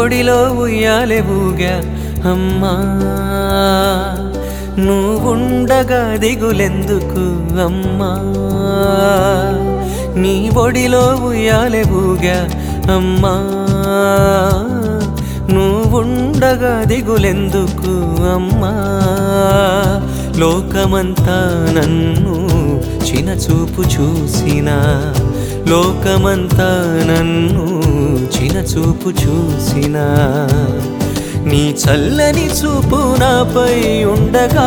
ఒడిలో ఉయ్యాలే ఊగా అమ్మా నువ్వుండగా దిగులెందుకు అమ్మా నీ ఒడిలో ఉయ్యాలే ఊగా అమ్మా నువ్వుండగా దిగులెందుకు అమ్మా లోకమంతా నన్ను చినచూపు చూసినా లోకమంతా నన్ను చినచూపు చూసినా నీ చల్లని చూపు నాపై ఉండగా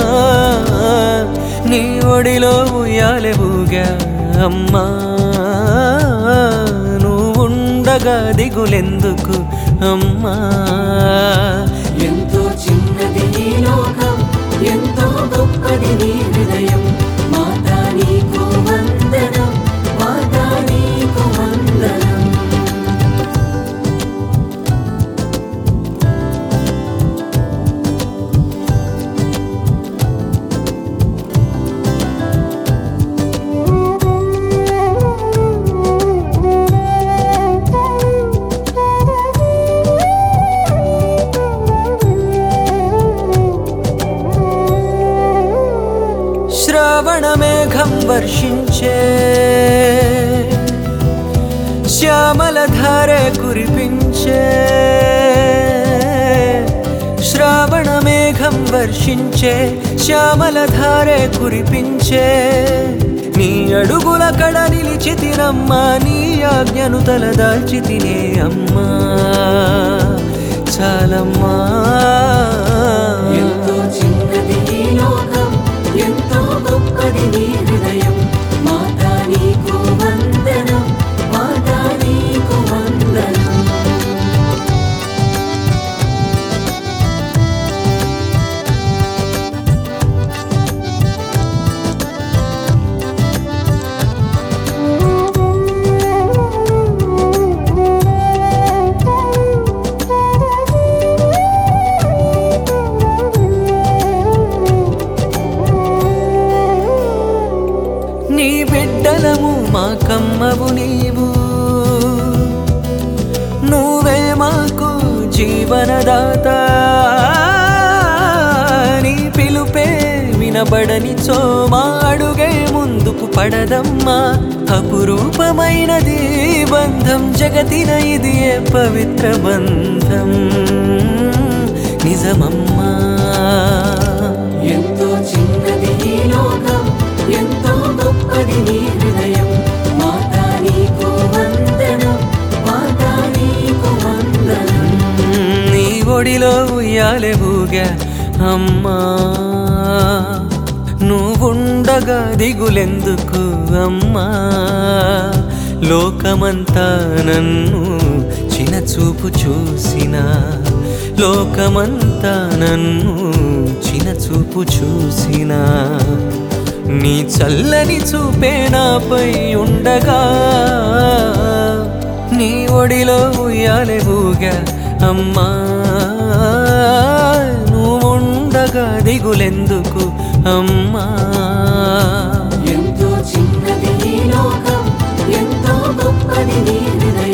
నీ ఒడిలో ఉయ్యాలే ఊగా అమ్మా నువ్వుండగా దిగులెందుకు అమ్మా ఎంతో చిన్నది ఈ లోకం ఎంతో గొప్పది నీ హృదయం మాతా నీకు వందనం మాతా నీకు వందనం శ్రావణ మేఘం వర్షించే శ్యామల ధారే కురిపించే శ్రావణ మేఘం వర్షించే శ్యామల ధారే కురిపించే నీ అడుగుల కడ నిలిచితినమ్మా నీ ఆజ్ఞను తలదాల్చితినే అమ్మా చాలమ్మా ఎంతో చిన్నది ఈ లోకం ఎంతో గొప్పది నీ హృదయం మాతా నీకు వందనం మాతా నీకు వందనం నీ బిడ్డలము మా కమ్మవు నీవు నువ్వే మాకు జీవనదాత నీ పిలుపే వినబడని మా అడుగే ముందుకు పడదమ్మా అపురూపమైనది ఈ బంధం జగతిన ఇది ఏ పవిత్ర బంధం నిజమమ్మా ఎంతో చిన్నది ఈ లోకం ఎంతో గొప్పది నీ హృదయం మాతా నీకు వందనం మాతా నీకు వందనం నీ ఒడిలో ఉయ్యాలే ఊగా అమ్మా నువ్వుండగా దిగులెందుకు అమ్మా లోకమంతా నన్ను చినచూపు చూసినా లోకమంతా నన్ను చినచూపు చూసినా నీ చల్లని చూపే నాపై ఉండగా నీ ఒడిలో ఉయ్యాలే ఊగా అమ్మా నువ్వుండగా దిగులెందుకు అమ్మా ఎంతో చిన్నది ఈ లోకం ఎంతో గొప్పది నీ హృదయం